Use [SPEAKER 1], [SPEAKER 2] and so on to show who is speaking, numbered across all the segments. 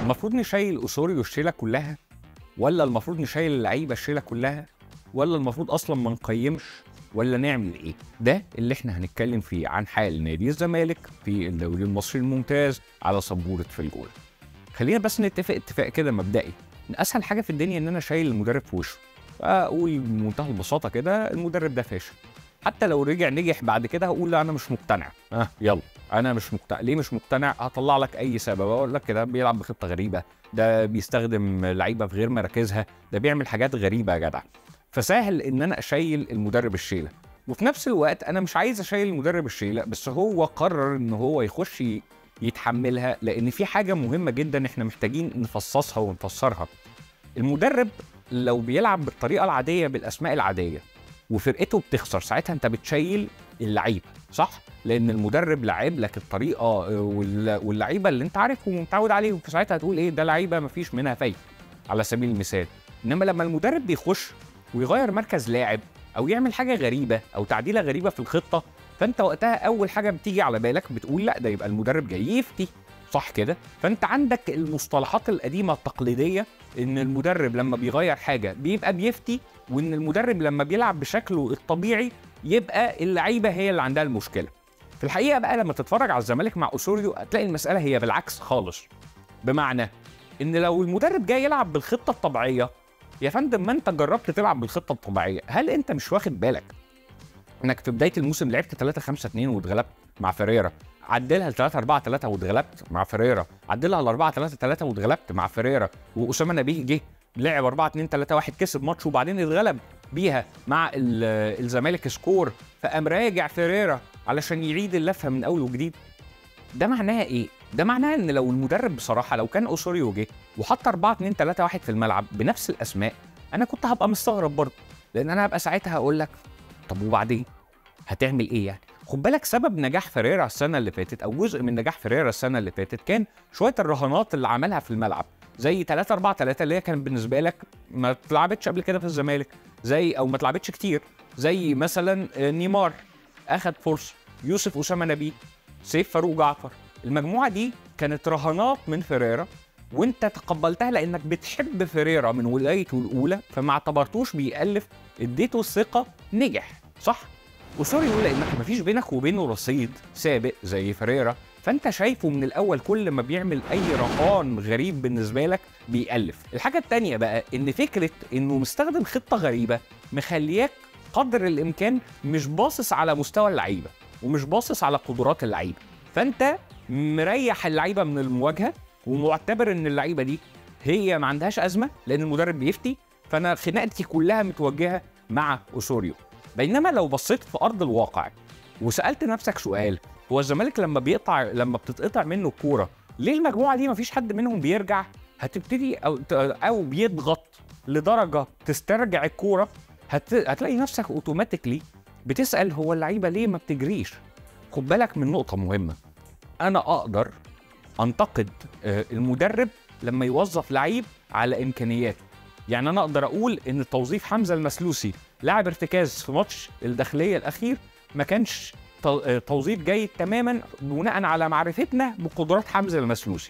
[SPEAKER 1] المفروض نشيل اسوريو الشيله كلها ولا المفروض نشيل اللعيبه الشيله كلها ولا المفروض اصلا ما نقيمش ولا نعمل ايه ده اللي احنا هنتكلم فيه عن حال نادي الزمالك في الدوري المصري الممتاز على سبوره في الجول خلينا بس نتفق اتفاق كده مبدئي ان اسهل حاجه في الدنيا ان انا شايل المدرب في وشه اقول بمنتهى البساطه كده المدرب ده فاشل حتى لو رجع نجح بعد كده هقول لا انا مش مقتنع اه يلا انا مش مقتنع ليه مش مقتنع هطلع لك اي سبب اقول لك كده بيلعب بخطه غريبه ده بيستخدم لعيبه في غير مراكزها ده بيعمل حاجات غريبه يا جدع فسهل ان انا اشيل المدرب الشيله وفي نفس الوقت انا مش عايز اشيل المدرب الشيله بس هو قرر ان هو يخش ي- يتحملها لان في حاجه مهمه جدا احنا محتاجين نفصصها ونفسرها المدرب لو بيلعب بالطريقه العاديه بالاسماء العاديه وفرقته بتخسر ساعتها انت بتشيل اللعيبه صح لان المدرب لعب لك الطريقه آه، وال- واللعيبه اللي انت عارفهم ومتعود عليهم فساعتها هتقول ايه ده لعيبه مفيش منها فايده على سبيل المثال انما لما المدرب بيخش ويغير مركز لاعب او يعمل حاجه غريبه او تعديله غريبه في الخطه فانت وقتها اول حاجه بتيجي على بالك بتقول لا ده يبقى المدرب جاي يفتي صح كده فانت عندك المصطلحات القديمه التقليديه ان المدرب لما بيغير حاجه بيبقى بيفتي وان المدرب لما بيلعب بشكله الطبيعي يبقى اللعيبه هي اللي عندها المشكله في الحقيقه بقى لما تتفرج على الزمالك مع اسوريو هتلاقي المساله هي بالعكس خالص بمعنى ان لو المدرب جاي يلعب بالخطه الطبيعيه يا فندم ما انت جربت تلعب بالخطه الطبيعيه هل انت مش واخد بالك انك في بدايه الموسم لعبت 3 5 2 واتغلبت مع فيريرا عدلها ل 3 4 3 واتغلبت مع فيريرا عدلها ل 4 3 3 واتغلبت مع فيريرا واسامه نبيه جه لعب 4 2 3 1 كسب ماتش وبعدين اتغلب بيها مع ال- الزمالك سكور فقام راجع فيريرا علشان يعيد اللفه من اول وجديد ده معناها ايه؟ ده معناها ان لو المدرب بصراحه لو كان اوسوريو جه وحط 4 2 3 1 في الملعب بنفس الاسماء انا كنت هبقى مستغرب برضه لان انا هبقى ساعتها هقول لك طب وبعدين هتعمل ايه يعني؟ خد بالك سبب نجاح فيريرا السنه اللي فاتت او جزء من نجاح فيريرا السنه اللي فاتت كان شويه الرهانات اللي عملها في الملعب زي 3 4 3 اللي هي كانت بالنسبه لك ما اتلعبتش قبل كده في الزمالك زي او ما اتلعبتش كتير زي مثلا آه، نيمار اخد فرصه يوسف اسامه نبيه سيف فاروق جعفر المجموعه دي كانت رهانات من فيريرا وانت تقبلتها لانك بتحب فيريرا من ولايته الاولى فما اعتبرتوش بيألف اديته الثقه نجح صح وسوري لانك مفيش بينك وبينه رصيد سابق زي فيريرا فانت شايفه من الاول كل ما بيعمل اي رهان غريب بالنسبه لك بيألف الحاجه التانية بقى ان فكره انه مستخدم خطه غريبه مخلياك قدر الامكان مش باصص على مستوى اللعيبه ومش باصص على قدرات اللعيبه فانت مريح اللعيبه من المواجهه ومعتبر ان اللعيبه دي هي ما عندهاش ازمه لان المدرب بيفتي فانا خناقتي كلها متوجهه مع اوسوريو بينما لو بصيت في ارض الواقع وسالت نفسك سؤال هو الزمالك لما بيقطع لما بتتقطع منه الكوره ليه المجموعه دي ما فيش حد منهم بيرجع هتبتدي او او بيضغط لدرجه تسترجع الكوره هت... هتلاقي نفسك اوتوماتيكلي بتسال هو اللعيبه ليه ما بتجريش خد بالك من نقطه مهمه انا اقدر انتقد آه، المدرب لما يوظف لعيب على امكانياته يعني انا اقدر اقول ان توظيف حمزه المسلوسي لاعب ارتكاز في ماتش الداخليه الاخير ما كانش تو- آه، توظيف جيد تماما بناء على معرفتنا بقدرات حمزه المسلوسي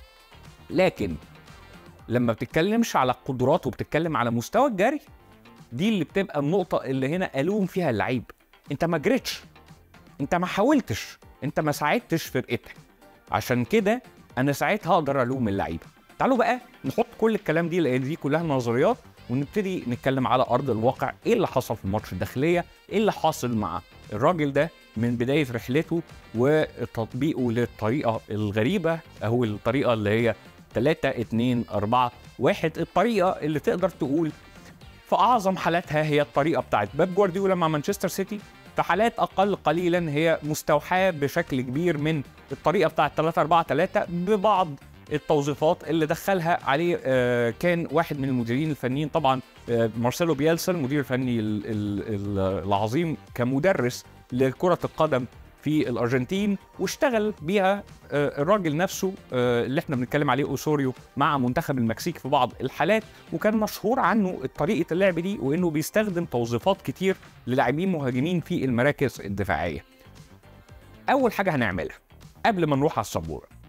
[SPEAKER 1] لكن لما بتتكلمش على القدرات وبتتكلم على مستوى الجري دي اللي بتبقى النقطه اللي هنا الوم فيها اللعيب انت ما جريتش انت ما حاولتش انت ما ساعدتش فرقتك عشان كده انا ساعتها اقدر الوم اللعيبه تعالوا بقى نحط كل الكلام دي لان دي كلها نظريات ونبتدي نتكلم على ارض الواقع ايه اللي حصل في ماتش الداخليه ايه اللي حاصل مع الراجل ده من بدايه رحلته وتطبيقه للطريقه الغريبه او الطريقه اللي هي 3 2 4 1 الطريقه اللي تقدر تقول في اعظم حالاتها هي الطريقه بتاعت بيب جوارديولا مع مانشستر سيتي في حالات اقل قليلا هي مستوحاه بشكل كبير من الطريقه بتاعت 3 4 3 ببعض التوظيفات اللي دخلها عليه آه، كان واحد من المديرين الفنيين طبعا آه، مارسيلو بيلسا المدير الفني ال- ال- ال- العظيم كمدرس لكره القدم في الارجنتين واشتغل بيها آه، الراجل نفسه آه، اللي احنا بنتكلم عليه اوسوريو مع منتخب المكسيك في بعض الحالات وكان مشهور عنه طريقه اللعب دي وانه بيستخدم توظيفات كتير للاعبين مهاجمين في المراكز الدفاعيه. اول حاجه هنعملها قبل ما نروح على السبوره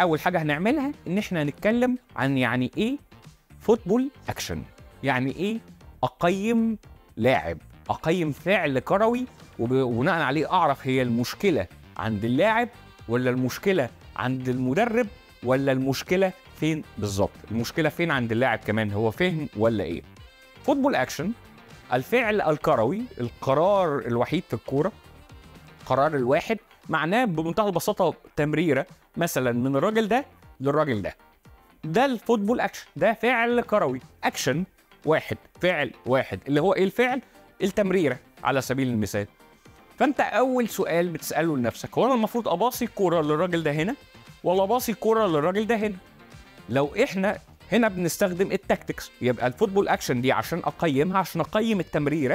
[SPEAKER 1] اول حاجه هنعملها ان احنا هنتكلم عن يعني ايه فوتبول اكشن يعني ايه اقيم لاعب اقيم فعل كروي وبناء عليه اعرف هي المشكله عند اللاعب ولا المشكله عند المدرب ولا المشكله فين بالظبط المشكله فين عند اللاعب كمان هو فهم ولا ايه فوتبول اكشن الفعل الكروي القرار الوحيد في الكوره قرار الواحد معناه بمنتهى البساطه تمريره مثلا من الراجل ده للراجل ده ده الفوتبول اكشن ده فعل كروي اكشن واحد فعل واحد اللي هو ايه الفعل التمريره على سبيل المثال فانت اول سؤال بتساله لنفسك هو انا المفروض اباصي الكوره للراجل ده هنا ولا باصي الكوره للراجل ده هنا لو احنا هنا بنستخدم التاكتكس يبقى الفوتبول اكشن دي عشان اقيمها عشان اقيم التمريره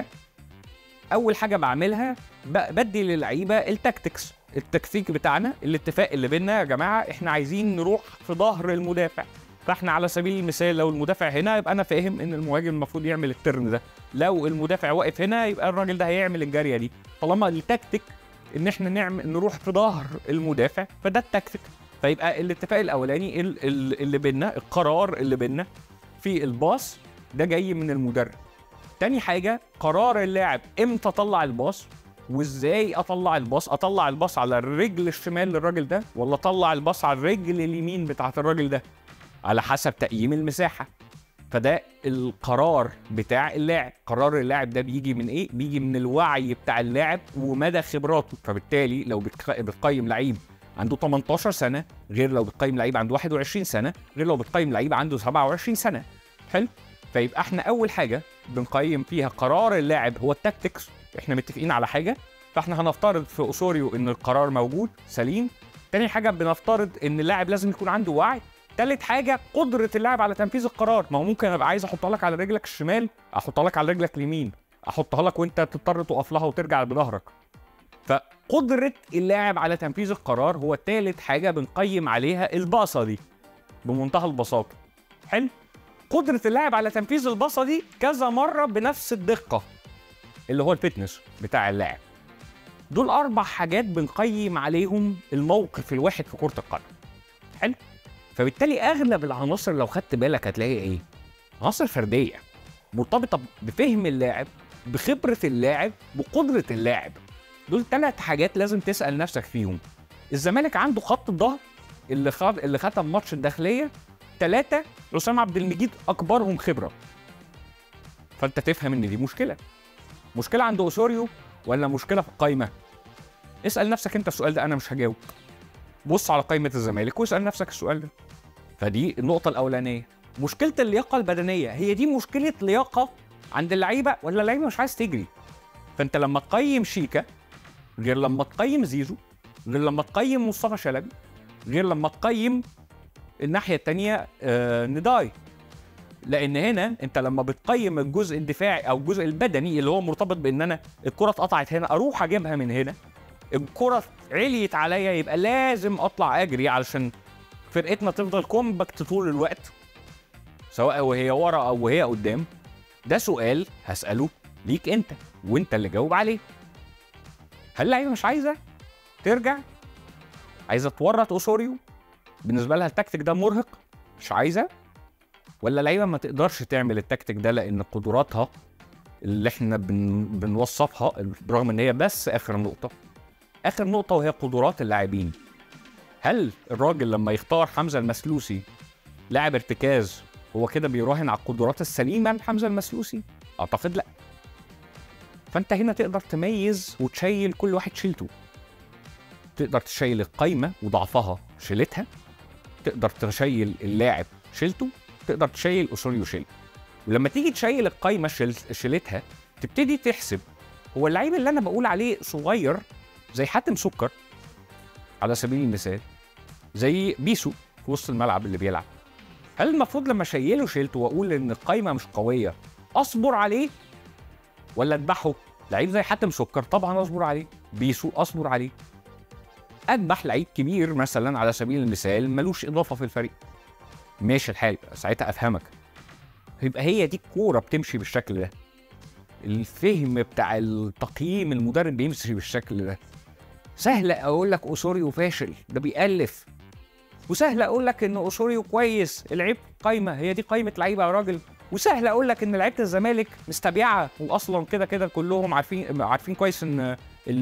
[SPEAKER 1] اول حاجه بعملها ب- بدي للعيبه التاكتكس التكتيك بتاعنا الاتفاق اللي بينا يا جماعه احنا عايزين نروح في ظهر المدافع فاحنا على سبيل المثال لو المدافع هنا يبقى انا فاهم ان المهاجم المفروض يعمل الترن ده لو المدافع واقف هنا يبقى الراجل ده هيعمل الجاريه دي طالما التكتيك ان احنا نعمل نروح في ظهر المدافع فده التكتيك فيبقى الاتفاق الاولاني ال- ال- اللي بينا القرار اللي بينا في الباص ده جاي من المدرب تاني حاجه قرار اللاعب امتى اطلع الباص وازاي اطلع الباص اطلع الباص على الرجل الشمال للراجل ده ولا اطلع الباص على الرجل اليمين بتاعت الراجل ده على حسب تقييم المساحه فده القرار بتاع اللاعب قرار اللاعب ده بيجي من ايه بيجي من الوعي بتاع اللاعب ومدى خبراته فبالتالي لو بتق- بتقيم لعيب عنده 18 سنه غير لو بتقيم لعيب عنده 21 سنه غير لو بتقيم لعيب عنده 27 سنه حلو فيبقى احنا اول حاجه بنقيم فيها قرار اللاعب هو التاكتكس احنا متفقين على حاجه فاحنا هنفترض في اوسوريو ان القرار موجود سليم تاني حاجه بنفترض ان اللاعب لازم يكون عنده وعي تالت حاجه قدره اللاعب على تنفيذ القرار ما هو ممكن ابقى عايز احطها لك على رجلك الشمال احطها لك على رجلك اليمين احطها لك وانت تضطر تقف لها وترجع بظهرك فقدره اللاعب على تنفيذ القرار هو تالت حاجه بنقيم عليها الباصه دي بمنتهى البساطه حلو قدره اللاعب على تنفيذ الباصه دي كذا مره بنفس الدقه اللي هو الفتنس بتاع اللاعب دول اربع حاجات بنقيم عليهم الموقف الواحد في كره القدم حلو فبالتالي اغلب العناصر لو خدت بالك هتلاقي ايه عناصر فرديه مرتبطه بفهم اللاعب بخبره اللاعب بقدره اللاعب دول ثلاث حاجات لازم تسال نفسك فيهم الزمالك عنده خط الظهر اللي خد اللي ختم ماتش الداخليه ثلاثه حسام عبد المجيد اكبرهم خبره فانت تفهم ان دي مشكله مشكله عند اوسوريو ولا مشكله في القايمه اسال نفسك انت السؤال ده انا مش هجاوب بص على قائمه الزمالك واسال نفسك السؤال ده فدي النقطه الاولانيه مشكله اللياقه البدنيه هي دي مشكله لياقه عند اللعيبه ولا اللعيبه مش عايز تجري فانت لما تقيم شيكا غير لما تقيم زيزو غير لما تقيم مصطفى شلبي غير لما تقيم الناحيه الثانيه آه نداي لان هنا انت لما بتقيم الجزء الدفاعي او الجزء البدني اللي هو مرتبط بان انا الكره اتقطعت هنا اروح اجيبها من هنا الكره عليت عليا يبقى لازم اطلع اجري علشان فرقتنا تفضل كومباكت طول الوقت سواء وهي ورا او وهي قدام ده سؤال هساله ليك انت وانت اللي جاوب عليه هل اللعيبه مش عايزه ترجع عايزه تورط اوسوريو بالنسبه لها التكتيك ده مرهق مش عايزه ولا اللعيبه ما تقدرش تعمل التكتيك ده لان قدراتها اللي احنا بن... بنوصفها برغم ان هي بس اخر نقطه اخر نقطه وهي قدرات اللاعبين هل الراجل لما يختار حمزه المسلوسي لاعب ارتكاز هو كده بيراهن على القدرات السليمه لحمزه المسلوسي اعتقد لا فانت هنا تقدر تميز وتشيل كل واحد شيلته تقدر تشيل القايمه وضعفها شيلتها تقدر تشيل اللاعب شيلته تقدر تشيل اسوريو شيل ولما تيجي تشيل القايمه شيل... شيلتها تبتدي تحسب هو اللعيب اللي انا بقول عليه صغير زي حاتم سكر على سبيل المثال زي بيسو في وسط الملعب اللي بيلعب هل المفروض لما اشيله شيلته واقول ان القايمه مش قويه اصبر عليه ولا اذبحه لعيب زي حاتم سكر طبعا اصبر عليه بيسو اصبر عليه اذبح لعيب كبير مثلا على سبيل المثال ملوش اضافه في الفريق ماشي الحال ساعتها افهمك يبقى هي دي الكوره بتمشي بالشكل ده الفهم بتاع التقييم المدرب بيمشي بالشكل ده سهل اقول لك اوسوريو فاشل ده بيألف وسهل اقول لك ان اوسوريو كويس العيب قايمه هي دي قايمه لعيبه يا راجل وسهل اقول لك ان لعيبه الزمالك مستبيعه واصلا كده كده كلهم عارفين عارفين كويس ان ال-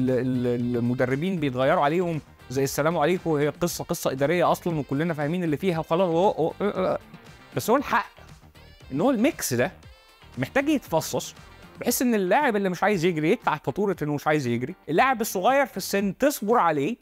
[SPEAKER 1] ال- المدربين بيتغيروا عليهم زي السلام عليكم هي قصه قصه اداريه اصلا وكلنا فاهمين اللي فيها وخلاص و- و- بس هو الحق ان هو الميكس ده محتاج يتفصص بحيث ان اللاعب اللي مش عايز يجري يدفع فاتوره انه مش عايز يجري اللاعب الصغير في السن تصبر عليه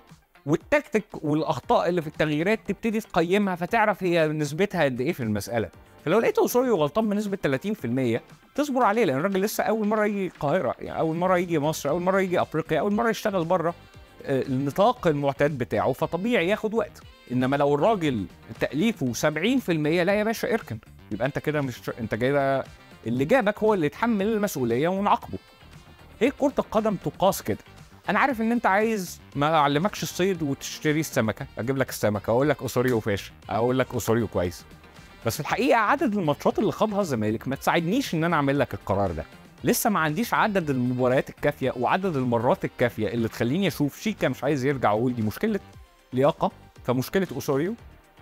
[SPEAKER 1] والتكتيك والاخطاء اللي في التغييرات تبتدي تقيمها فتعرف هي نسبتها قد ايه في المساله فلو لقيت اوسوريو غلطان بنسبه 30% تصبر عليه لان الراجل لسه اول مره يجي القاهره يعني اول مره يجي مصر اول مره يجي افريقيا اول مره يشتغل بره آه، النطاق المعتاد بتاعه فطبيعي ياخد وقت انما لو الراجل تاليفه 70% لا يا باشا اركن يبقى انت كده مش انت كده اللي جابك هو اللي يتحمل المسؤوليه ونعاقبه هي كره القدم تقاس كده انا عارف ان انت عايز ما اعلمكش الصيد وتشتري السمكه اجيب لك السمكه اقول لك اوسوريو فاشل اقول لك اوسوريو كويس بس في الحقيقه عدد الماتشات اللي خاضها الزمالك ما تساعدنيش ان انا اعمل لك القرار ده لسه ما عنديش عدد المباريات الكافيه وعدد المرات الكافيه اللي تخليني اشوف شيكا مش عايز يرجع واقول دي مشكله لياقه فمشكله اوسوريو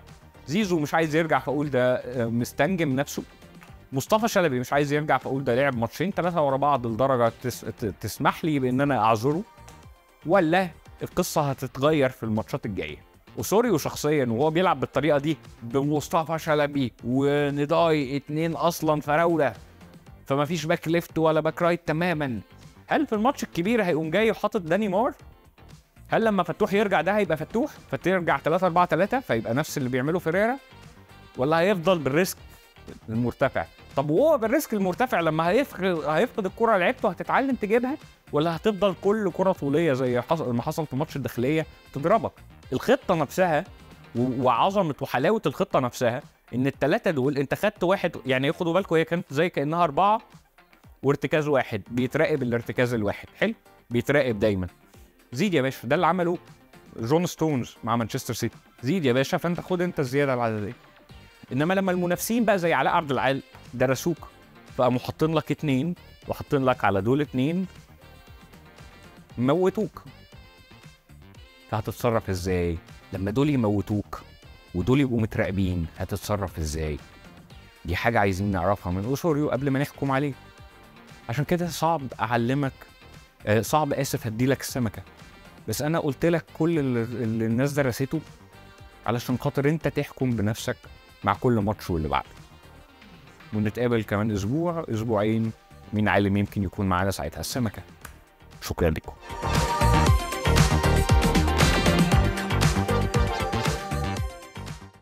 [SPEAKER 1] زيزو مش عايز يرجع فاقول ده آه، مستنجم نفسه مصطفى شلبي مش عايز يرجع فاقول ده لعب ماتشين ثلاثه ورا بعض لدرجه تس... ت- تسمح لي بان انا اعذره ولا القصه هتتغير في الماتشات الجايه وسوريو شخصيا وهو بيلعب بالطريقه دي بمصطفى شلبي ونداي اتنين اصلا فراوله فما فيش باك ليفت ولا باك رايت تماما هل في الماتش الكبير هيقوم جاي وحاطط داني مار هل لما فتوح يرجع ده هيبقى فتوح فترجع 3 4 3 فيبقى نفس اللي بيعمله فيريرا ولا هيفضل بالريسك المرتفع طب وهو بالريسك المرتفع لما هيفقد هيفقد الكره اللي لعبته هتتعلم تجيبها ولا هتفضل كل كره طوليه زي حصل ما حصل في ماتش الداخليه تضربك الخطه نفسها و- وعظمه وحلاوه الخطه نفسها ان الثلاثه دول انت خدت واحد يعني خدوا بالكم هي كانت زي كانها اربعه وارتكاز واحد بيتراقب الارتكاز الواحد حلو بيتراقب دايما زيد يا باشا ده اللي عمله جون ستونز مع مانشستر سيتي زيد يا باشا فانت خد انت الزياده العدديه انما لما المنافسين بقى زي علاء عبد العال درسوك فقاموا حاطين لك اتنين وحاطين لك على دول اتنين موتوك فهتتصرف ازاي لما دول يموتوك ودول يبقوا متراقبين هتتصرف ازاي دي حاجة عايزين نعرفها من أوسوريو قبل ما نحكم عليه عشان كده صعب أعلمك آه، صعب آسف هديلك السمكة بس أنا قلت لك كل اللي, اللي الناس درسته علشان خاطر أنت تحكم بنفسك مع كل ماتش واللي بعده ونتقابل كمان أسبوع أسبوعين مين عالم يمكن يكون معانا ساعتها السمكة شكرا لكم